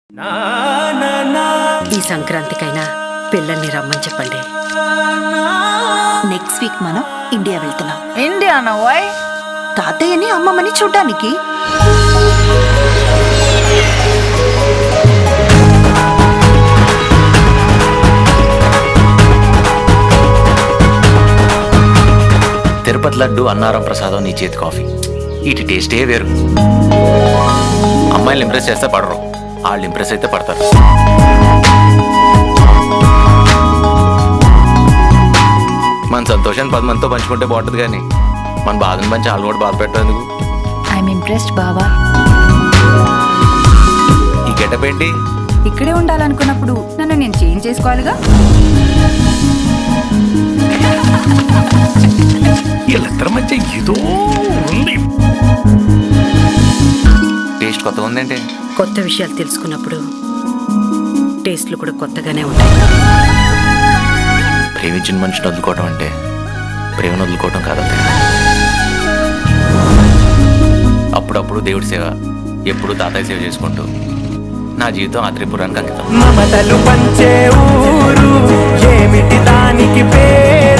ఈ సంక్రాంతికైనా పిల్లల్ని రమ్మని చెప్పండి నెక్స్ట్ వీక్ మనం ఇండియా వెళ్తున్నాం ఇండియానా వై తాతయ్యని అమ్మమ్మని చూడ్డానికి తిరుపతి లడ్డు అన్నారం ప్రసాదం నీ చేతి కాఫీ వీటి టేస్టే వేరు అమ్మాయిలు ఇంప్రెస్ చేస్తే పడరు వాళ్ళు ఇంప్రెస్ అయితే పడతారు మన సంతోషాన్ని పది మందితో పంచుకుంటే బాగుంటుంది కానీ మన బాధను పంచి వాళ్ళు కూడా బాధ పెట్టేందుకు ఐఎమ్ ఇంప్రెస్డ్ బావా ఈ గెటప్ ఏంటి ఇక్కడే ఉండాలనుకున్నప్పుడు నన్ను నేను చేంజ్ చేసుకోవాలిగా వీళ్ళిద్దరి మధ్య ఏదో ఉంది టేస్ట్ కొత్తగా ఉందంటే కొత్త విషయాలు తెలుసుకున్నప్పుడు టేస్ట్లు కూడా కొత్తగానే ఉంటాయి ప్రేమించిన మనిషిని వదులుకోవటం అంటే ప్రేమను వదులుకోవటం కాదంతే అప్పుడప్పుడు దేవుడి సేవ ఎప్పుడు తాతయ్య సేవ చేసుకుంటూ నా జీవితం ఆ త్రిపురానికి అంకితం మమతలు పంచే ఊరు ఏమిటి దానికి పేరు